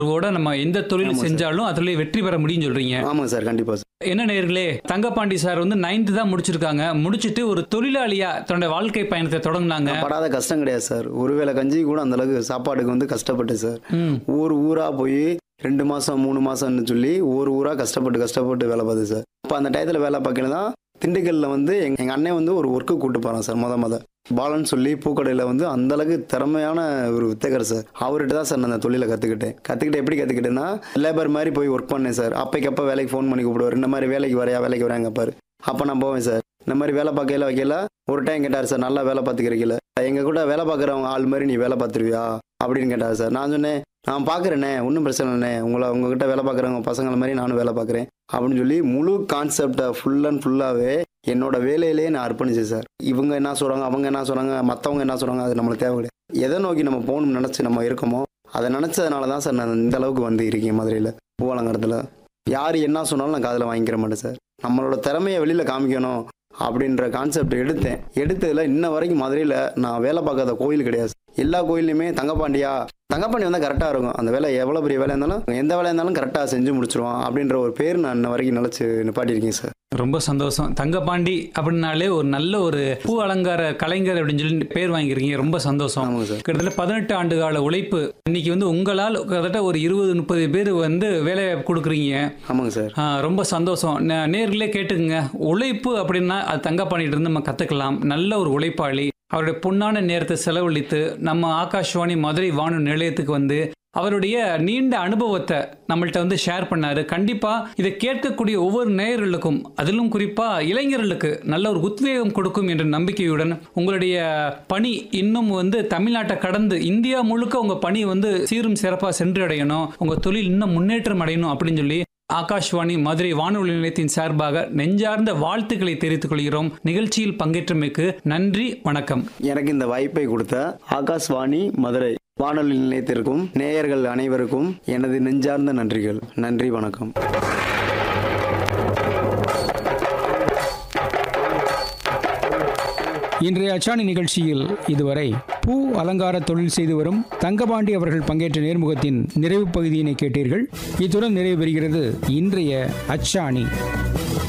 ஓட நம்ம எந்த தொழில் செஞ்சாலும் அதுல வெற்றி பெற முடியும்னு சொல்றீங்க ஆமாங்க சார் கண்டிப்பாக சார் என்ன நேர்களே தங்கப்பாண்டி சார் வந்து நைன்த் தான் முடிச்சிருக்காங்க முடிச்சிட்டு ஒரு தொழிலாளியா தன்னோட வாழ்க்கை பயணத்தை தொடங்கினாங்க படாத கஷ்டம் கிடையாது சார் ஒருவேளை கஞ்சி கூட அந்த அளவுக்கு சாப்பாடுக்கு வந்து கஷ்டப்பட்டேன் சார் ம் ஊர் ஊரா போய் ரெண்டு மாசம் மூணு மாசம்னு சொல்லி ஒரு ஊரா கஷ்டப்பட்டு கஷ்டப்பட்டு வேலை பார்த்து சார் இப்போ அந்த டயத்தில் வேலை பார்க்கல தான் திண்டுக்கல்ல வந்து எங்க எங்க அண்ணன் வந்து ஒரு ஒர்க்கு கூட்டு போறான் சார் முத முத பாலன் சொல்லி பூக்கடையில் வந்து அந்த அளவுக்கு திறமையான ஒரு வித்தகர் சார் அவர்கிட்ட தான் சார் நான் அந்த தொழிலை கற்றுக்கிட்டேன் கற்றுக்கிட்டு எப்படி கற்றுக்கிட்டேன்னா லேபர் மாதிரி போய் ஒர்க் பண்ணேன் சார் அப்பைக்கப்போ வேலைக்கு ஃபோன் பண்ணி கூப்பிடுவார் இந்த மாதிரி வேலைக்கு வரையா வேலைக்கு வரையாங்க பாரு அப்போ நான் போவேன் சார் இந்த மாதிரி வேலை பார்க்கையில வைக்கல ஒரு டைம் கேட்டார் சார் நல்லா வேலை பார்த்துக்கிறீங்கள எங்க கூட வேலை பார்க்குறவங்க ஆள் மாதிரி நீ வேலை பார்த்துருவியா அப்படின்னு கேட்டார் சார் நான் சொன்னேன் நான் பார்க்குறேனே ஒன்றும் பிரச்சனை இல்லைண்ணே உங்களை உங்ககிட்ட வேலை பார்க்குறவங்க பசங்களை மாதிரி நானும் வேலை பார்க்குறேன் அப்படின்னு சொல்லி முழு கான்செப்டை ஃபுல் அண்ட் ஃபுல்லாகவே என்னோட வேலையிலேயே நான் அர்ப்பணிச்சேன் சார் இவங்க என்ன சொல்கிறாங்க அவங்க என்ன சொல்கிறாங்க மற்றவங்க என்ன சொல்கிறாங்க அது நம்மளுக்கு தேவை கிடையாது எதை நோக்கி நம்ம போகணும்னு நினச்சி நம்ம இருக்கோமோ அதை நினச்சதுனால தான் சார் நான் இந்த அளவுக்கு வந்து இருக்கேன் மதுரையில் பூவலங்கரத்தில் யார் என்ன சொன்னாலும் நான் காதில் வாங்கிக்கிற மாட்டேன் சார் நம்மளோட திறமையை வெளியில் காமிக்கணும் அப்படின்ற கான்செப்ட் எடுத்தேன் எடுத்ததில் இன்ன வரைக்கும் மதுரையில் நான் வேலை பார்க்காத கோயில் கிடையாது எல்லா கோயில்லையுமே தங்கப்பாண்டியா தங்கப்பாண்டி வந்தால் கரெக்டாக இருக்கும் அந்த வேலை எவ்வளோ பெரிய வேலை இருந்தாலும் எந்த வேலை இருந்தாலும் கரெக்டாக செஞ்சு முடிச்சிருவான் அப்படின்ற ஒரு பேர் நான் இன்ன வரைக்கும் நினச்சி நிப்பாட்டியிருக்கேன் சார் ரொம்ப சந்தோஷம் தங்கப்பாண்டி அப்படின்னாலே ஒரு நல்ல ஒரு பூ அலங்கார கலைஞர் அப்படின்னு சொல்லி பேர் வாங்கியிருக்கீங்க ரொம்ப சந்தோஷம் ஆமாங்க சார் கிட்டத்தட்ட பதினெட்டு ஆண்டு கால உழைப்பு இன்னைக்கு வந்து உங்களால் கிட்டத்தட்ட ஒரு இருபது முப்பது பேர் வந்து வேலை கொடுக்குறீங்க ஆமாங்க சார் ஆ, ரொம்ப சந்தோஷம் நே- நேர்களே கேட்டுக்குங்க உழைப்பு அப்படின்னா அது தங்கப்பாண்டிட்டு இருந்து நம்ம கற்றுக்கலாம் நல்ல ஒரு உழைப்பாளி அவருடைய பொன்னான நேரத்தை செலவழித்து நம்ம ஆகாஷ்வாணி மதுரை வானொலி நிலையத்துக்கு வந்து அவருடைய நீண்ட அனுபவத்தை நம்மள்ட்ட வந்து ஷேர் பண்ணாரு கண்டிப்பா இதை கேட்கக்கூடிய ஒவ்வொரு நேயர்களுக்கும் அதிலும் குறிப்பா இளைஞர்களுக்கு நல்ல ஒரு உத்வேகம் கொடுக்கும் என்ற நம்பிக்கையுடன் உங்களுடைய பணி இன்னும் வந்து தமிழ்நாட்டை கடந்து இந்தியா முழுக்க உங்க பணி வந்து சீரும் சிறப்பாக சென்றடையணும் உங்க தொழில் இன்னும் முன்னேற்றம் அடையணும் அப்படின்னு சொல்லி ஆகாஷ்வாணி மதுரை வானொலி நிலையத்தின் சார்பாக நெஞ்சார்ந்த வாழ்த்துக்களை தெரிவித்துக் கொள்கிறோம் நிகழ்ச்சியில் பங்கேற்றமைக்கு நன்றி வணக்கம் எனக்கு இந்த வாய்ப்பை கொடுத்த ஆகாஷ்வாணி மதுரை வானொலி நிலையத்திற்கும் நேயர்கள் அனைவருக்கும் எனது நெஞ்சார்ந்த நன்றிகள் நன்றி வணக்கம் இன்றைய அச்சாணி நிகழ்ச்சியில் இதுவரை பூ அலங்கார தொழில் செய்து வரும் தங்கபாண்டி அவர்கள் பங்கேற்ற நேர்முகத்தின் நிறைவு பகுதியினை கேட்டீர்கள் இத்துடன் நிறைவு பெறுகிறது இன்றைய அச்சாணி